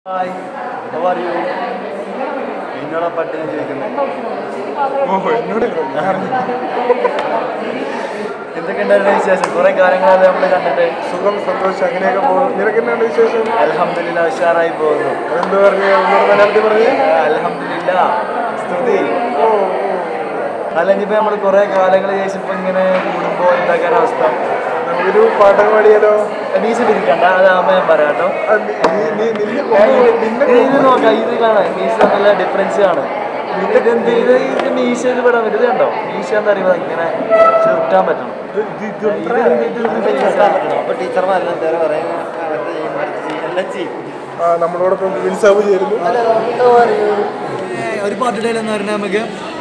Hi how are you? എന്നോടാ പട്ടിനെ ചോദിക്കുന്നത് ഓ എന്നോട് എന്തൊക്കെ ഉണ്ടായിരുന്നു വിശേഷം കുറെ കാര്യങ്ങളല്ലേ നമ്മൾ കണ്ടിട്ട് സുഖം സന്തോഷം അങ്ങനെയൊക്കെ പോകുന്നു നിനക്ക് എന്നാണ് വിശേഷം അലഹമില്ല ഉഷാറായി പോകുന്നു എന്ത് പറഞ്ഞു ഒന്നുകൂടെ മലയാളത്തിൽ പറഞ്ഞു അലഹമില്ല സ്തുതി അല്ല ഇനിയിപ്പോ നമ്മൾ കുറെ കാലങ്ങൾ ശേഷം ഇങ്ങനെ കൂടുമ്പോ എന്താക്കാൻ അവസ്ഥ നമുക്കൊരു പാട്ടൊക്കെ പാടിയാലോ മീശ പിരിക്കണ്ട അതാകുമ്പോ ഞാൻ പറയാം കേട്ടോ ആ, നീ- നീ- നീ- നിന്നെ ഞാൻ കൊന്നു- ഇത് നിന്നെ ഇത് ഇത് നോക്കാം ഇത് കാണാം മീശ നല്ല ഡിഫറൻസ് കാണാം ഇത് എന്ത് ഇത് ഇത് മീശ ഇത് പെടാൻ പറ്റും ഇത് കണ്ടോ മീശ എന്ന് പറയുമ്പോൾ ഇങ്ങനെ ചുരുട്ടാൻ പറ്റണം ഇത് ഇത് ഇത് ഇത് എന്ത് ഇത് ഇത് മീശ. അപ്പൊ ടീച്ചർമാരെല്ലാം തേരെ പറയുന്നത് അവരുടെ ഈ മറിച്ച് ചെയ്യും, എല്ലാം ചെയ്യും ആ നമ്മളോടൊപ്പം വിൻസാബ് ചേരുന്നു ഒരു പാട്ടിടയിൽ എന്ന് പറഞ്ഞാൽ നമുക്ക്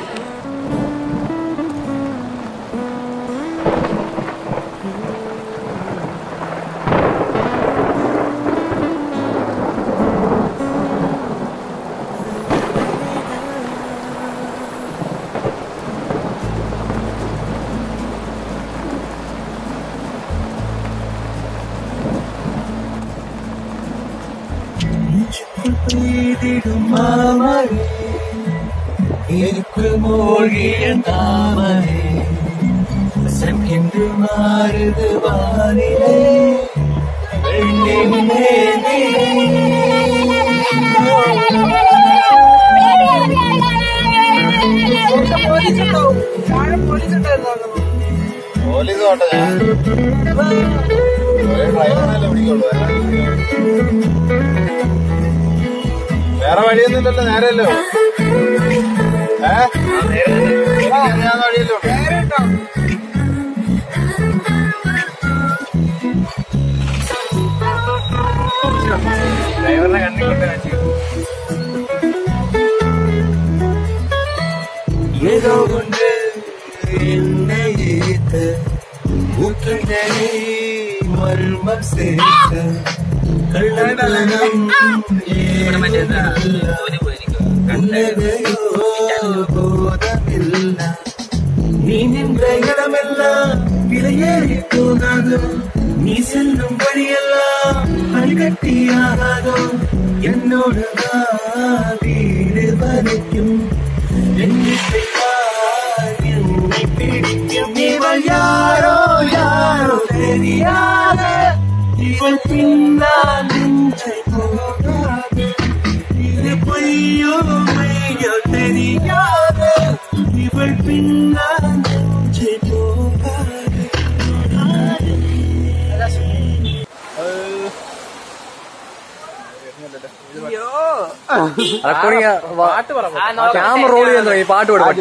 പോലീസ് ഓട്ടോ ഞാൻ ഡ്രൈവറിനല്ലേ പിടിക്കുള്ളൂ വേറെ വഴിയൊന്നുമില്ലല്ലോ നേരല്ലോ ഏ ഞാൻ വഴിയല്ലോ ഡ്രൈവറിനെ കണ്ണിക്കൊണ്ട് കാണിച്ചു ஏதோ ஒன்று என்னை ஈர்த்த மூக்கண்டனே மர்மம் சேர்த்த கள்ளத்தனம் கண்டதையோ போதமில்ல நீ நின்ற இடமெல்லாம் விலையேறி போகாதோ நீ செல்லும் வழியெல்லாம் அடிகட்டியாகாதோ என்னோடு வா வீடு வரைக்கும் என்னை பார், என்னை பிடிக்கும் இவள் யாரோ யாரோ தெரியாத இவள் பின்னால் நெஞ்சை போகாது இது பொய்யோ மெய்யோ தெரியாத இவள் பின்னால் நெஞ்சை போகாது ക്യാമറ റോൾ ചെയ്യുന്ന ഈ പാട്ട് പാട്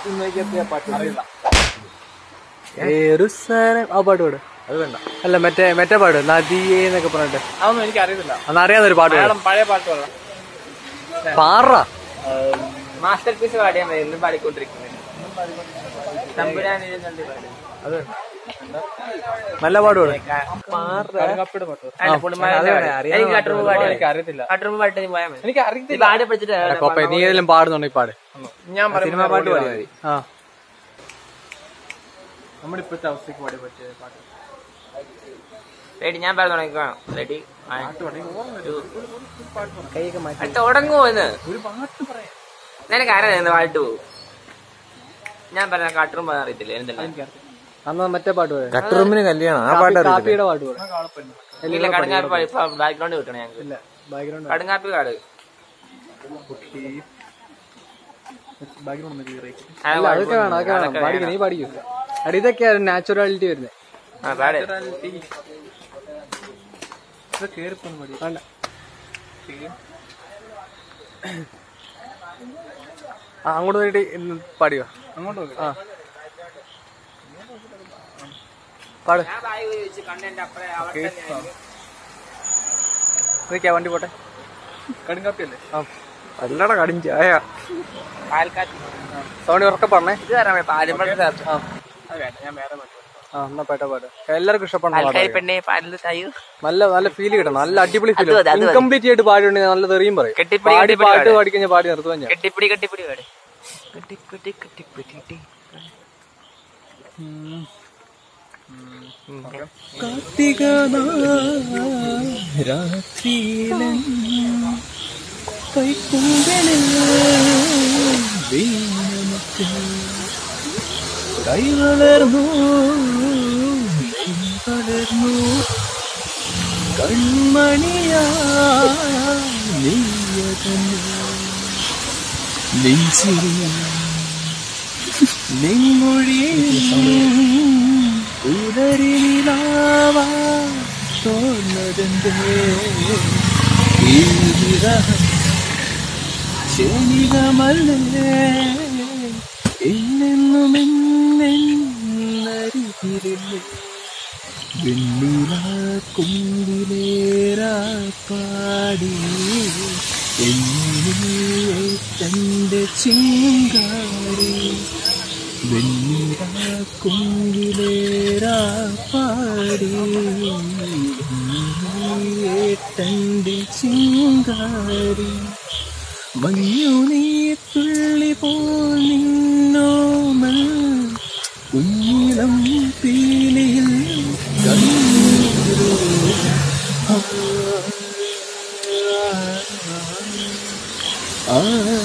ഏറുസാനം ആ പാട്ട് പാട് അത് വേണ്ട അല്ല മറ്റേ മറ്റേ പാട് നദിയെ എന്നൊക്കെ പറഞ്ഞിട്ട് അതൊന്നും എനിക്ക് അറിയത്തില്ല അന്ന് അറിയാവുന്ന ഒരു പാട്ട് പാട്. പഴയ പാട്ട് പാടാം പാറ മാസ്റ്റർ പീസ് പാടിയാൽ മതി എന്നും പാടിക്കൊണ്ടിരിക്കുന്നത് തമ്പുരാനിരുന്നുണ്ട് പാടി നല്ല പാട്ട് പാട് കടുങ്ങാപ്പിയുടെ പാട്ട് ആ, അത് വേണം, അറിയാവുന്ന എനിക്ക് പാട്ട് കട്ടുറുമ്പ് പാട്. പാടി എനിക്ക് അറിയത്തില്ല കട്ടുറുമ്പ് പാട്ട് നീ പോയാൽ മതി എനിക്ക് അറിയത്തില്ല പാടി പഠിച്ചിട്ട് കൊപ്പ നീ ഏതെങ്കിലും പാടുന്നുണ്ടെങ്കിൽ പാട് ഞാൻ സിനിമ പാട്ട് പാടി മതി ആ നമ്മുടെ ഇപ്പോഴത്തെ അവസ്ഥയ്ക്ക് പാടി പറ്റിയ പാട്ട് റെഡി ഞാൻ പറഞ്ഞു തുടങ്ങിക്കോണം റെഡി തുടങ്ങുമോ ഇന്ന് നിനക്ക് ആരാ പാട്ട് പോകും ഞാൻ പറഞ്ഞ കാട്ടും പറയാൻ അറിയത്തില്ല എന്തെല്ലാം അന്ന് മറ്റേ പാട്ട് പാട് കട്ടുറുമ്പിന് കല്യാണം ആ കാപ്പി- പാട്ട് കാപ്പിയുടെ പാട്ട് പാട് ഇല്ല കടുങ്ങാപ്പി ഇപ്പൊ ബാക്ക്ഗ്രൗണ്ട് കിട്ടണം ഞങ്ങൾക്ക് ഇല്ല ബാക്ക്ഗ്രൗണ്ട് കടുങ്ങാപ്പി കാട് അല്ല അതൊക്കെ വേണം അതൊക്കെ വേണം പാടിക്കും നീ പാടിക്കും അടി ഇതൊക്കെയാണ് നാച്ചുറാലിറ്റി വരുന്നത് ആ പാട് വേണ്ട ആ അങ്ങോട്ട് നോക്കിട്ട് ഇന്ന് പാടിയോ അങ്ങോട്ട് ആ പാട് നിൽക്കാ വണ്ടി പോട്ടെ കടുങ്കാപ്പി അല്ലേ ആ അല്ലടാ കടും ചായ പാൽക്കാറ്റ് സൗണ്ട് ഉറക്കെ പറഞ്ഞേ ഇത് തരാം പാലുമ്പഴത്തെ ആ അത് വേണ്ട ഞാൻ വേറെ പാട്ട് പാടാം. ആ എന്നാ പേട്ട പാട് എല്ലാവർക്കും ഇഷ്ടപ്പെടുന്ന പാൽക്കാരി പാട്ടായിരിക്കും. പെണ്ണെ പാലിൽ തയ്യൂ നല്ല നല്ല ഫീൽ കിട്ടണം നല്ല അടിപൊളി ഫീൽ അത് മതി, അത് മതി. ഇൻകംപ്ലീറ്റ് ആയിട്ട് പാടുണ്ടെങ്കിൽ നല്ല തെറിയും പറയും കെട്ടിപ്പിടി, പാടി കെട്ടിപ്പിടി പാട്ട് പാട്. പാടി കഴിഞ്ഞാൽ പാടി നിർത്തുവാൻ ഞാൻ കെട്ടിപ്പിടി കെട്ടിപ്പിടി പാട് കെട്ടിപ്പിടി കെട്ടിപ്പിടി കാർത്തിക രാത്രിയിലും കൈക്കുമ്പിളിൽ വീണമുക്ക് കൈ വളർന്നു മെയ് വളർന്നു കൺമണിയാ നീയതന്നെ നെഞ്ചിരി നിൻമൊഴി ഉദരിലാവാ തോന്നതെന്തേ ഈ വിരഹം ക്ഷണികമല്ലേ എന്നെന്നും എന്നരികിലില്ലേ വെണ്ണില കുമ്പിലേറാ പാടി തന്റെ ചിങ്കാരി വെണ്ണില കുമ്പിലേറാ പാടി തന്റെ ചിങ്കാരി മഞ്ഞു നീ തുള്ളി പോൽ നിന്നോമൽ കുഞ്ഞിളം പീലിയിൽ കണ്ണീരോ ആ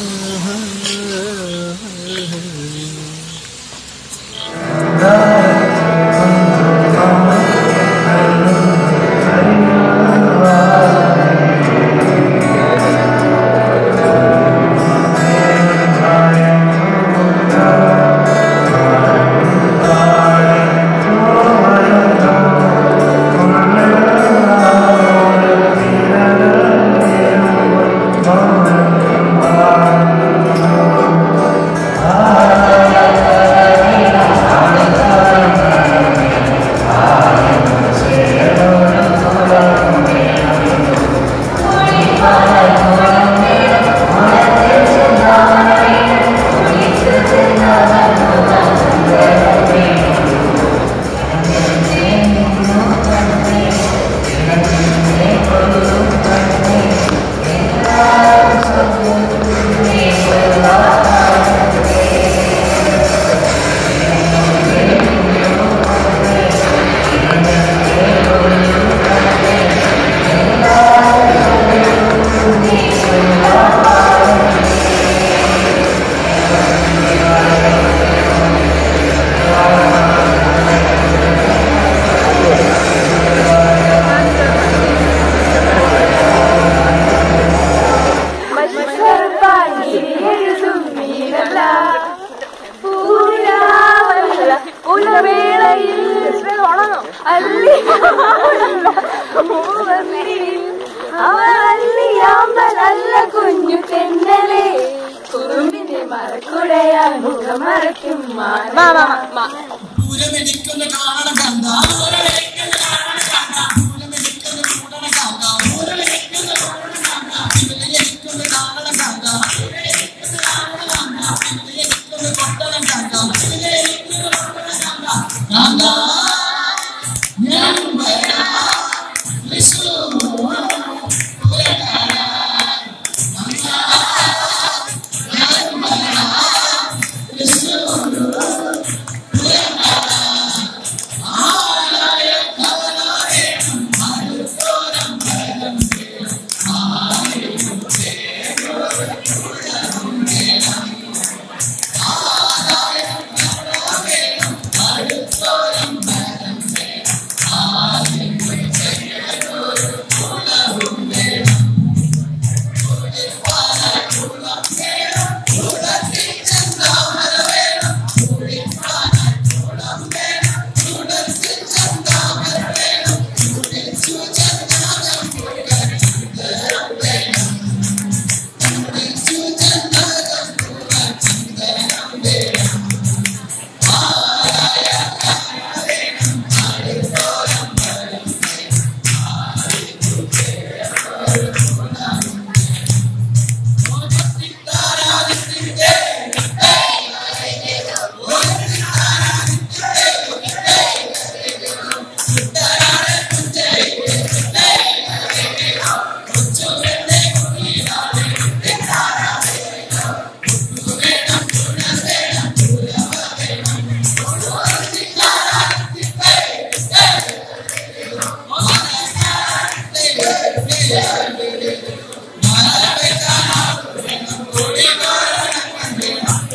ഉലവേളയിൽ അല്ലി അവർ അല്ലിയാമ്പൽ അല്ല കുഞ്ഞു തെന്നലെ കുറുമ്പിന്റെ മറക്കുടയാ മുഖം മറയ്ക്കും മാന ആ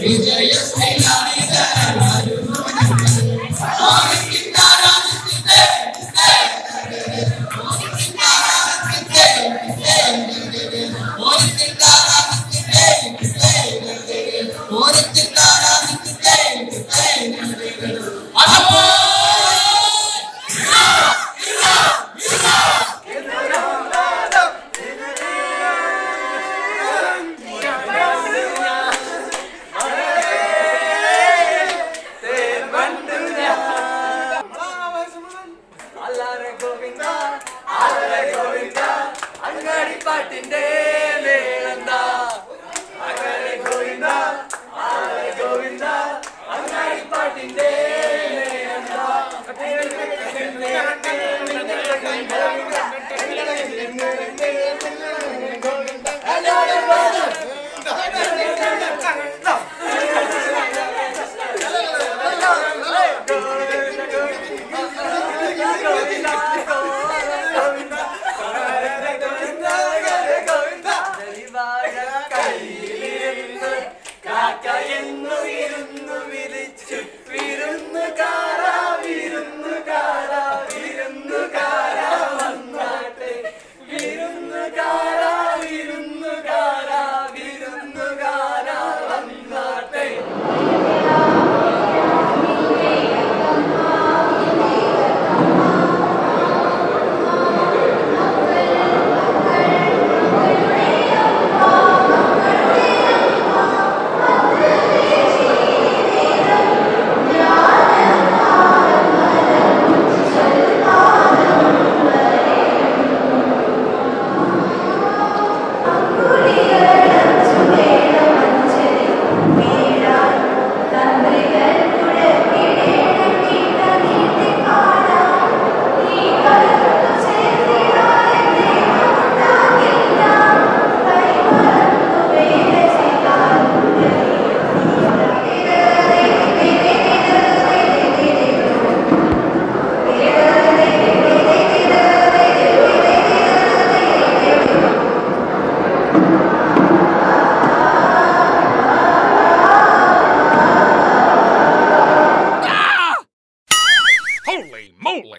Holy moly!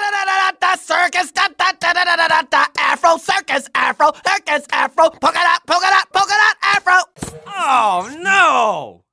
Circus, da da da da da da da da Afro circus, Afro circus, Afro polka dot, polka dot, polka dot, Afro. Oh no!